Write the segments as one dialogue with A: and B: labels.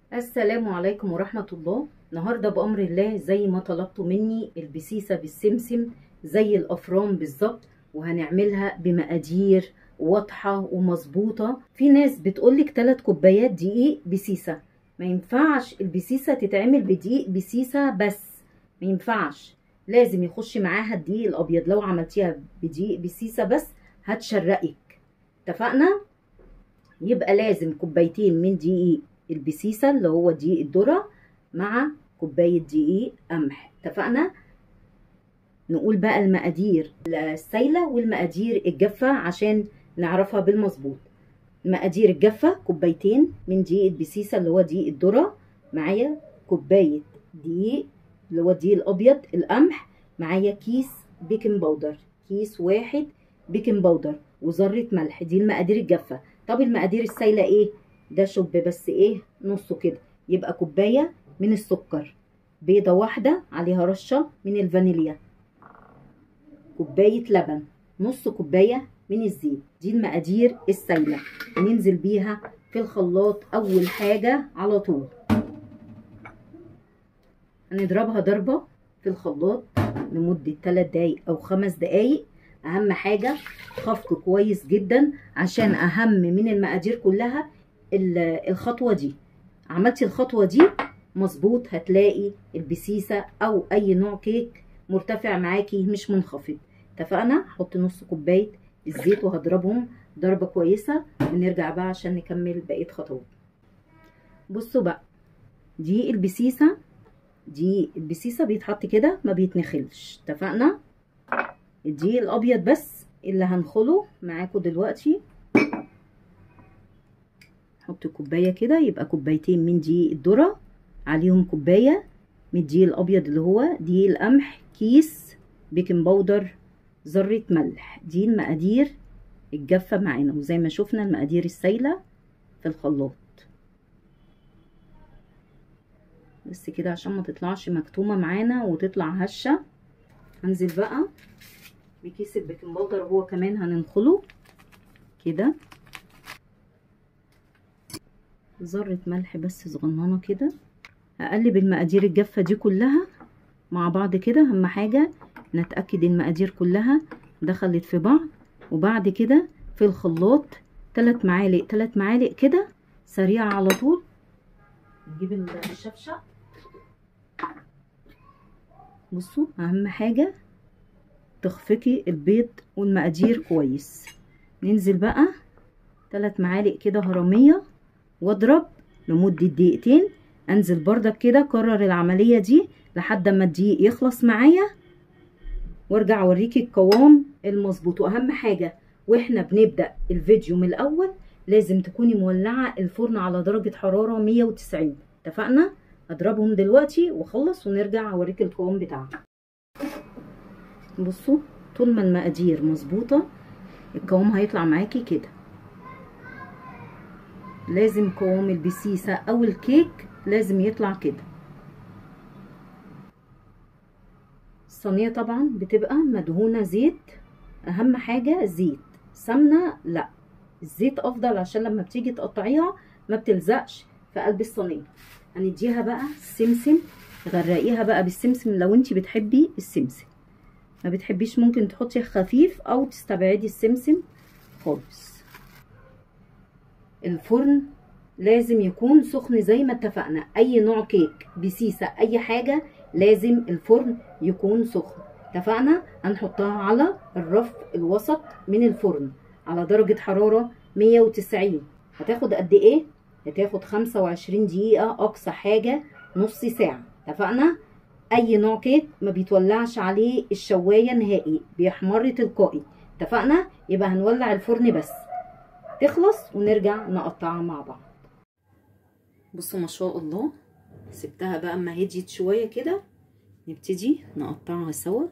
A: السلام عليكم ورحمة الله النهاردة بأمر الله زي ما طلبتوا مني البسيسة بالسمسم زي الأفران بالظبط وهنعملها بمقادير واضحة ومظبوطة في ناس بتقولك 3 كوبايات دقيق بسيسة ما ينفعش البسيسة تتعمل بدقيق بسيسة بس ما ينفعش لازم يخش معاها الدقيق الأبيض لو عملتيها بدقيق بسيسة بس هتشرقك اتفقنا يبقى لازم كوبايتين من دقيق البسيسه اللي هو دقيق الذره مع كوبايه دقيق قمح اتفقنا نقول بقى المقادير السايله والمقادير الجافه عشان نعرفها بالمظبوط المقادير الجافه كوبايتين من دقيق البسيسه اللي هو دقيق الذره معايا كوبايه دقيق اللي هو الدقيق الابيض القمح معايا كيس بيكنج باودر كيس واحد بيكنج باودر وذره ملح دي المقادير الجافه طب المقادير السايله ايه ده شوب بس ايه نصه كده يبقى كوبايه من السكر بيضه واحده عليها رشه من الفانيليا كوبايه لبن نص كوبايه من الزيت دي المقادير السايله ننزل بيها في الخلاط اول حاجه على طول هنضربها ضربه في الخلاط لمده 3 دقايق او 5 دقايق اهم حاجه خفق كويس جدا عشان اهم من المقادير كلها الخطوه دي عملتي الخطوه دي مظبوط هتلاقي البسيسه او اي نوع كيك مرتفع معاكي مش منخفض اتفقنا حط نص كوبايه الزيت وهضربهم ضربه كويسه ونرجع بقى عشان نكمل بقيه خطوات بصوا بقى دي البسيسه دي البسيسه بيتحط كده ما بيتنخلش اتفقنا الدقيق الابيض بس اللي هنخله معاكم دلوقتي نحط كوبايه كده يبقى كوبايتين من دقيق الذره عليهم كوبايه من الدقيق الابيض اللي هو دقيق القمح كيس بيكنج باودر ذره ملح دي المقادير الجافه معانا وزي ما شفنا المقادير السايله في الخلاط بس كده عشان ما تطلعش مكتومه معانا وتطلع هشه هنزل بقى بكيس البيكنج باودر هو كمان هننخله كده ذرة ملح بس صغننة كده هقلب المقادير الجافة دي كلها مع بعض كده اهم حاجة نتأكد المقادير كلها دخلت في بعض وبعد كده في الخلاط تلات معالق تلات معالق كده سريعة على طول نجيب الشفشة بصوا اهم حاجة تخفقي البيض والمقادير كويس ننزل بقى تلات معالق كده هرمية واضرب لمدة دقيقتين انزل بردك كده كرر العملية دي لحد ما الدقيق يخلص معايا وارجع اوريكي القوام المظبوط واهم حاجة واحنا بنبدأ الفيديو من الاول لازم تكوني مولعة الفرن على درجة حرارة 190 اتفقنا اضربهم دلوقتي واخلص ونرجع اوريكي القوام بتاعها بصوا طول ما المقادير مظبوطة القوام هيطلع معاكي كده لازم قوام البسيسة او الكيك لازم يطلع كده الصينية طبعا بتبقى مدهونة زيت اهم حاجة زيت سمنة لا الزيت افضل عشان لما بتيجي تقطعيها ما بتلزقش في قلب الصينية هنديها بقى السمسم غرقيها بقى بالسمسم لو انت بتحبي السمسم ما بتحبيش ممكن تحطي خفيف او تستبعدي السمسم خالص الفرن لازم يكون سخن زي ما اتفقنا اي نوع كيك بسيسة اي حاجة لازم الفرن يكون سخن اتفقنا هنحطها على الرف الوسط من الفرن على درجة حرارة 190 هتاخد قد ايه هتاخد 25 دقيقة اقصى حاجة نص ساعة اتفقنا اي نوع كيك ما بيتولعش عليه الشواية نهائي بيحمر تلقائي اتفقنا يبقى هنولع الفرن بس تخلص ونرجع نقطعها مع بعض بصوا ما شاء الله سبتها بقى اما هديت شويه كده نبتدي نقطعها سوا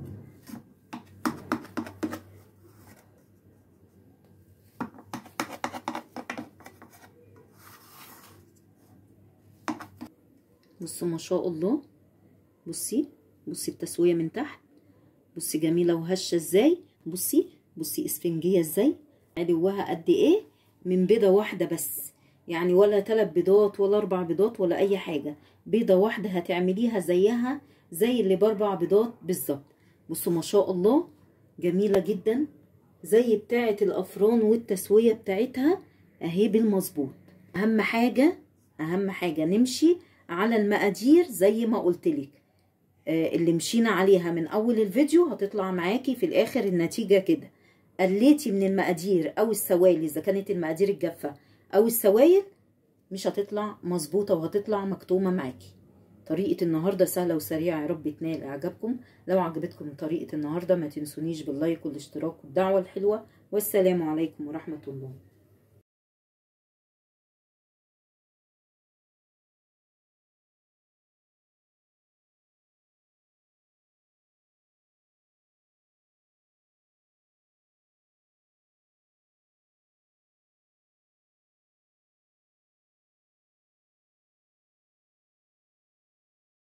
A: بصوا ما شاء الله بصي بصي التسويه من تحت بصي جميله وهشه ازاي بصي بصي اسفنجيه ازاي عدوها قد ايه من بيضه واحده بس يعني ولا ثلاث بيضات ولا اربع بيضات ولا اي حاجه بيضه واحده هتعمليها زيها زي اللي باربع بيضات بالظبط بصوا ما شاء الله جميله جدا زي بتاعه الافران والتسويه بتاعتها اهي بالمظبوط اهم حاجه اهم حاجه نمشي على المقادير زي ما قلتلك آه اللي مشينا عليها من اول الفيديو هتطلع معاكي في الاخر النتيجه كده قليتي من المقادير او السوائل اذا كانت المقادير الجافه او السوائل مش هتطلع مظبوطه وهتطلع مكتومه معاكي طريقه النهارده سهله وسريعه يا رب تنال اعجابكم لو عجبتكم طريقه النهارده ما تنسونيش باللايك والاشتراك والدعوه الحلوه والسلام عليكم ورحمه الله